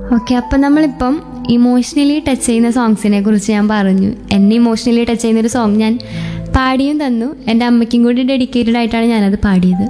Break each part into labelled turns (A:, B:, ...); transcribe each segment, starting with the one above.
A: okay അപ്പം നമ്മളിപ്പം emotionally touch ചെയ്യുന്ന സോങ്സിനെ കുറിച്ച് ഞാൻ പറഞ്ഞു എന്നെ ഇമോഷണലി ടച്ച് ചെയ്യുന്ന ഒരു സോങ് ഞാൻ പാടിയും തന്നു എൻ്റെ അമ്മയ്ക്കും കൂടി ഡെഡിക്കേറ്റഡ് ആയിട്ടാണ് ഞാനത് പാടിയത്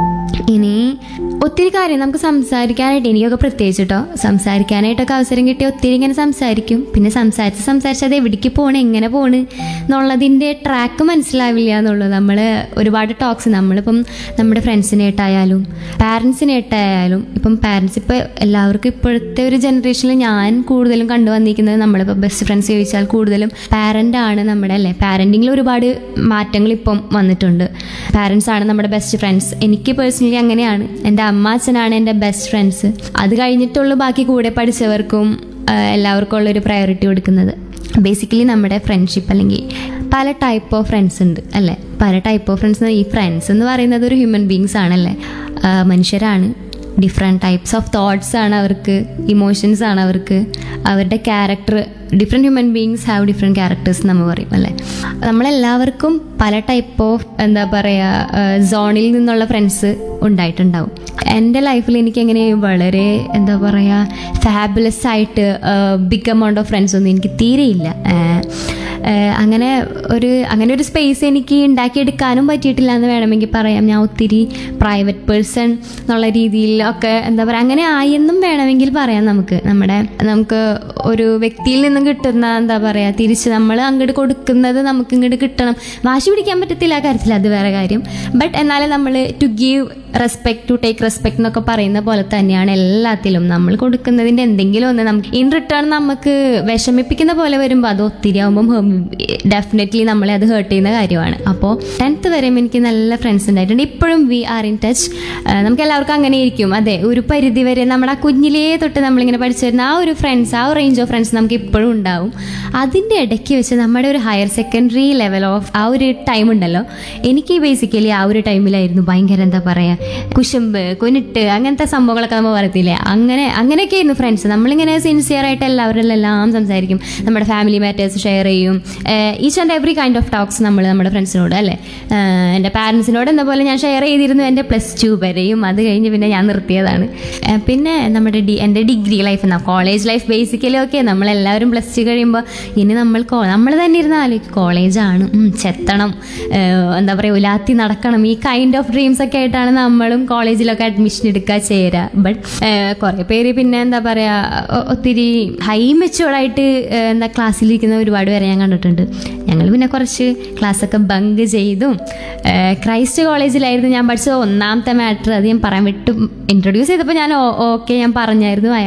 A: ഇനി ഒത്തിരി കാര്യം നമുക്ക് സംസാരിക്കാനായിട്ട് എനിക്കൊക്കെ പ്രത്യേകിച്ച് കേട്ടോ സംസാരിക്കാനായിട്ടൊക്കെ അവസരം കിട്ടിയ ഒത്തിരി ഇങ്ങനെ സംസാരിക്കും പിന്നെ സംസാരിച്ച് സംസാരിച്ച് അത് എവിടേക്ക് പോണ് എങ്ങനെ പോണ് എന്നുള്ളതിൻ്റെ ട്രാക്ക് മനസ്സിലാവില്ല എന്നുള്ളത് നമ്മൾ ഒരുപാട് ടോക്സ് നമ്മളിപ്പം നമ്മുടെ ഫ്രണ്ട്സിനായിട്ടായാലും പാരൻസിനായിട്ടായാലും ഇപ്പം പാരൻസ് ഇപ്പോൾ എല്ലാവർക്കും ഇപ്പോഴത്തെ ഒരു ജനറേഷനിൽ ഞാൻ കൂടുതലും കണ്ടുവന്നിരിക്കുന്നത് നമ്മളിപ്പോൾ ബെസ്റ്റ് ഫ്രണ്ട്സ് ചോദിച്ചാൽ കൂടുതലും പാരൻ്റ് ആണ് നമ്മുടെ അല്ലേ പാരൻറ്റിങ്ങിൽ ഒരുപാട് മാറ്റങ്ങൾ ഇപ്പം വന്നിട്ടുണ്ട് പാരൻസ് ആണ് നമ്മുടെ ബെസ്റ്റ് ഫ്രണ്ട്സ് എനിക്ക് പേഴ്സണലി അങ്ങനെയാണ് എൻ്റെ അമ്മ അച്ഛനാണ് എൻ്റെ ബെസ്റ്റ് ഫ്രണ്ട്സ് അത് കഴിഞ്ഞിട്ടുള്ള ബാക്കി കൂടെ പഠിച്ചവർക്കും ആ, എല്ലാവർക്കും ഉള്ളൊരു പ്രയോറിറ്റി കൊടുക്കുന്നത് ബേസിക്കലി നമ്മുടെ ഫ്രണ്ട്ഷിപ്പ് അല്ലെങ്കിൽ പല ടൈപ്പ് ഓഫ് ഫ്രണ്ട്സ് ഉണ്ട് അല്ലേ പല ടൈപ്പ് ഓഫ് ഫ്രണ്ട്സ് ഈ ഫ്രണ്ട്സ് എന്ന് പറയുന്നത് ഒരു ഹ്യൂമൻ ബീങ്സ് ആണല്ലേ ആ, മനുഷ്യരാണ് ഡിഫറെൻറ്റ് ടൈപ്സ് ഓഫ് തോട്ട്സ് ആണ് അവർക്ക് ഇമോഷൻസ് ആണ് അവർക്ക് അവരുടെ character different human beings have different characters നമ്മൾ പറയും അല്ലേ നമ്മളെല്ലാവർക്കും പല ടൈപ്പ് ഓഫ് എന്താ പറയുക സോണിൽ നിന്നുള്ള ഫ്രണ്ട്സ് ഉണ്ടായിട്ടുണ്ടാവും എൻ്റെ ലൈഫിൽ എനിക്ക് അങ്ങനെ വളരെ എന്താ പറയുക ഫാബുലസ് ആയിട്ട് ബിഗ് എമൗണ്ട് ഓഫ് ഫ്രണ്ട്സ് ഒന്നും എനിക്ക് തീരെയില്ല ഏഹ്, ഏഹ്, അങ്ങനെ ഒരു അങ്ങനെ ഒരു സ്പേസ് എനിക്ക് ഉണ്ടാക്കിയെടുക്കാനും പറ്റിയിട്ടില്ല എന്ന് വേണമെങ്കിൽ പറയാം ഞാൻ ഒത്തിരി പ്രൈവറ്റ് പേഴ്സൺ എന്നുള്ള രീതിയിൽ ഒക്കെ എന്താ പറയുക അങ്ങനെ ആയെന്നും വേണമെങ്കിൽ പറയാം നമുക്ക് നമ്മുടെ നമുക്ക് ഒരു വ്യക്തിയിൽ നിന്നും കിട്ടുന്ന എന്താ പറയുക തിരിച്ച് നമ്മൾ അങ്ങോട്ട് കൊടുക്കുന്നത് നമുക്ക് ഇങ്ങോട്ട് കിട്ടണം വാശി പിടിക്കാൻ പറ്റത്തില്ല ആ കാര്യത്തിൽ അത് വേറെ കാര്യം ബട്ട് എന്നാലും നമ്മൾ to give respect to take respect എന്നൊക്കെ പറയുന്ന പോലെ തന്നെയാണ് എല്ലാത്തിലും നമ്മൾ കൊടുക്കുന്നതിൻ്റെ എന്തെങ്കിലും ഒന്ന് നമുക്ക് ഇൻ റിട്ടേൺ നമുക്ക് വിഷമിപ്പിക്കുന്ന പോലെ വരുമ്പോൾ അത് ഒത്തിരി ആകുമ്പം ഡെഫിനറ്റ്ലി നമ്മളെ അത് ഹേർട്ട് ചെയ്യുന്ന കാര്യമാണ് അപ്പോൾ ടെൻത്ത് വരെയും എനിക്ക് നല്ല ഫ്രണ്ട്സ് ഉണ്ടായിട്ടുണ്ട് ഇപ്പോഴും വി ആർ ഇൻ ടച്ച് നമുക്ക് എല്ലാവർക്കും അങ്ങനെ ഇരിക്കും അതെ ഒരു പരിധി വരെ നമ്മുടെ ആ കുഞ്ഞിലേ തൊട്ട് നമ്മളിങ്ങനെ പഠിച്ചു വരുന്ന ആ ഒരു ഫ്രണ്ട്സ് ആ ഒരു റേഞ്ച് ഓഫ് ഫ്രണ്ട്സ് നമുക്ക് ഇപ്പോഴും ഉണ്ടാവും അതിൻ്റെ ഇടയ്ക്ക് വെച്ച് നമ്മുടെ ഒരു ഹയർ സെക്കൻഡറി ലെവൽ ഓഫ് ആ ഒരു ടൈം ഉണ്ടല്ലോ എനിക്ക് ബേസിക്കലി ആ ഒരു ടൈമിലായിരുന്നു ഭയങ്കര എന്താ പറയുക കുശുമ്പ് കുനിട്ട് അങ്ങനത്തെ സംഭവങ്ങളൊക്കെ നമ്മൾ പറയത്തില്ലേ അങ്ങനെ അങ്ങനെയൊക്കെ ആയിരുന്നു ഫ്രണ്ട്സ് നമ്മളിങ്ങനെ സിൻസിയർ ആയിട്ട് എല്ലാവരും എല്ലാം സംസാരിക്കും നമ്മുടെ ഫാമിലി മാറ്റേഴ്സ് ഷെയർ ചെയ്യും each and every kind of talks നമ്മൾ നമ്മുടെ ഫ്രണ്ട്സിനോട് അല്ലേ ഏഹ് എൻ്റെ പാരൻസിനോട് എന്ന പോലെ ഞാൻ ഷെയർ ചെയ്തിരുന്നു എൻ്റെ പ്ലസ് ടു വരെയും അത് കഴിഞ്ഞ് പിന്നെ ഞാൻ നിർത്തിയതാണ് ഏഹ് പിന്നെ നമ്മുടെ ഡി എൻ്റെ degree life college life basically okay നമ്മളെല്ലാവരും പ്ലസ് ടു കഴിയുമ്പോൾ ഇനി നമ്മൾ കോ- നമ്മൾ തന്നെ ഇരുന്ന് ആലോചിക്കും കോളേജാണ് ഉം, ചെത്തണം ഏഹ് എന്താ പറയുക ഉലാത്തി നടക്കണം ഈ കൈൻഡ് ഓഫ് ഡ്രീംസ് ഒക്കെ ആയിട്ടാണ് നമ്മളും കോളേജിലൊക്കെ അഡ്മിഷൻ എടുക്കുക ചേരുക ബട്ട് കുറേ പേര് പിന്നെ എന്താ പറയുക ഒത്തിരി ഹൈ മെച്ചുവർഡായിട്ട് എന്താ ക്ലാസ്സിലിരിക്കുന്ന ഒരുപാട് പേരെ ഞാൻ കണ്ടിട്ടുണ്ട് ഞങ്ങൾ പിന്നെ കുറച്ച് ക്ലാസ്സൊക്കെ ബങ്ക് ചെയ്തും ഏഹ് ക്രൈസ്റ്റ് കോളേജിലായിരുന്നു ഞാൻ പഠിച്ച ഒന്നാമത്തെ മാറ്റർ അത് ഞാൻ പറയാൻ വിട്ടു ഇൻട്രൊഡ്യൂസ് ചെയ്തപ്പോൾ ഞാൻ ഓക്കെ ഞാൻ പറഞ്ഞായിരുന്നു 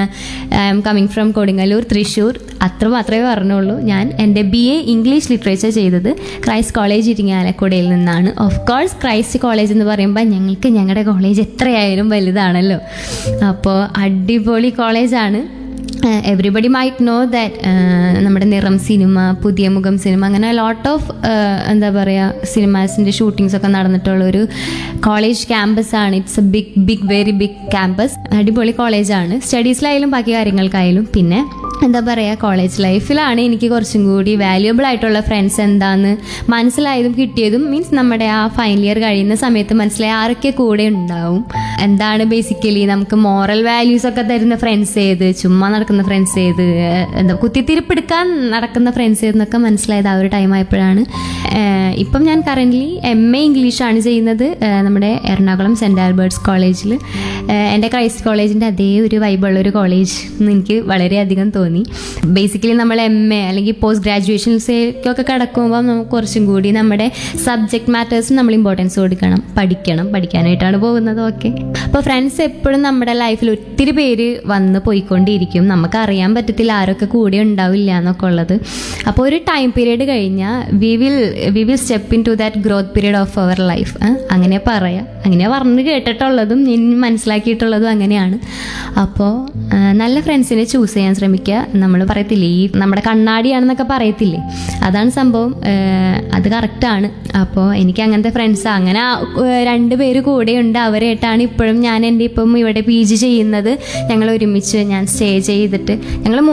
A: I'm coming from Kodungallur Thrissur അത്ര മാത്രമേ പറഞ്ഞുള്ളൂ ഞാൻ എൻ്റെ ബി എ ഇംഗ്ലീഷ് ലിറ്ററേച്ചർ ചെയ്തത് ക്രൈസ്റ്റ് കോളേജ് ഇരിങ്ങാലക്കുടയിൽ നിന്നാണ് ഓഫ് കോഴ്സ് ക്രൈസ്റ്റ് കോളേജ് എന്ന് പറയുമ്പോൾ ഞങ്ങൾക്ക് ഞങ്ങളുടെ കോളേജ് എത്രയായാലും വലുതാണല്ലോ അപ്പോൾ അടിപൊളി കോളേജാണ് എവറിബഡി മൈറ്റ് നോ ദാറ്റ് നമ്മുടെ നിറം സിനിമ പുതിയ മുഖം സിനിമ അങ്ങനെ ലോട്ട് ഓഫ് എന്താ പറയുക സിനിമാസിൻ്റെ ഷൂട്ടിങ്സ് ഒക്കെ നടന്നിട്ടുള്ള ഒരു കോളേജ് ക്യാമ്പസ് ആണ് it's a big big very big campus അടിപൊളി കോളേജാണ് സ്റ്റഡീസിലായാലും ബാക്കി കാര്യങ്ങൾക്കായാലും പിന്നെ എന്താ പറയുക കോളേജ് ലൈഫിലാണ് എനിക്ക് കുറച്ചും കൂടി വാല്യുബിൾ ആയിട്ടുള്ള ഫ്രണ്ട്സ് എന്താന്ന് മനസ്സിലായതും കിട്ടിയതും മീൻസ് നമ്മുടെ ആ ഫൈനൽ ഇയർ കഴിയുന്ന സമയത്ത് മനസ്സിലായ ആരൊക്കെ കൂടെ ഉണ്ടാവും എന്താണ് ബേസിക്കലി നമുക്ക് മോറൽ വാല്യൂസ് ഒക്കെ തരുന്ന ഫ്രണ്ട്സ് ഏത് ചുമ്മാ നടക്കുന്ന ഫ്രണ്ട്സ് ഏത് ഏഹ് എന്താ കുത്തിത്തിരിപ്പെടുക്കാൻ നടക്കുന്ന ഫ്രണ്ട്സ് ഏതെന്നൊക്കെ മനസ്സിലായത് ആ ഒരു ടൈം ആയപ്പോഴാണ് ഏഹ് ഇപ്പം ഞാൻ കറൻ്റ്ലി എം എ ഇംഗ്ലീഷാണ് ചെയ്യുന്നത് ഏഹ് നമ്മുടെ എറണാകുളം സെൻറ് ആൽബർട്ട്സ് കോളേജിൽ എൻ്റെ ക്രൈസ്റ്റ് കോളേജിൻ്റെ അതേ ഒരു വൈബുള്ള ഒരു കോളേജ് എന്ന് എനിക്ക് വളരെയധികം തോന്നി ബേസിക്കലി നമ്മൾ എം എ അല്ലെങ്കിൽ പോസ്റ്റ് ഗ്രാജുവേഷൻസിലേക്കൊക്കെ കിടക്കുമ്പോൾ നമുക്ക് കുറച്ചും കൂടി നമ്മുടെ സബ്ജക്ട് മാറ്റേഴ്സിന് നമ്മൾ ഇമ്പോർട്ടൻസ് കൊടുക്കണം പഠിക്കണം പഠിക്കാനായിട്ടാണ് പോകുന്നത് ഓക്കെ അപ്പോൾ ഫ്രണ്ട്സ് എപ്പോഴും നമ്മുടെ ലൈഫിൽ ഒത്തിരി പേര് വന്ന് പോയിക്കൊണ്ടിരിക്കും നമുക്ക് അറിയാൻ പറ്റത്തില്ല ആരൊക്കെ കൂടെ ഉണ്ടാവില്ല എന്നൊക്കെ ഉള്ളത് അപ്പോൾ ഒരു ടൈം പീരീഡ് കഴിഞ്ഞാൽ we will we will step into that growth period of our life അങ്ങനെ പറയാം അങ്ങനെ പറഞ്ഞ് കേട്ടിട്ടുള്ളതും ഞാൻ മനസ്സിലാക്കിയിട്ടുള്ളതും അങ്ങനെയാണ് അപ്പോൾ നല്ല ഫ്രണ്ട്സിനെ ചൂസ് ചെയ്യാൻ ശ്രമിക്കുക നമ്മൾ പറയത്തില്ലേ ഈ നമ്മുടെ കണ്ണാടിയാണെന്നൊക്കെ പറയത്തില്ലേ അതാണ് സംഭവം ഏഹ് അത് കറക്റ്റാണ് അപ്പോൾ എനിക്ക് അങ്ങനത്തെ ഫ്രണ്ട്സ് അങ്ങനെ ആ, ഏഹ് രണ്ട് പേര് കൂടെയുണ്ട് അവരായിട്ടാണ് ഇപ്പോഴും ഞാൻ എൻ്റെ ഇപ്പം ഇവിടെ പി ജി ചെയ്യുന്നത് ഞങ്ങൾ ഒരുമിച്ച് ഞാൻ സ്റ്റേ ചെയ്തിട്ട് ഞങ്ങൾ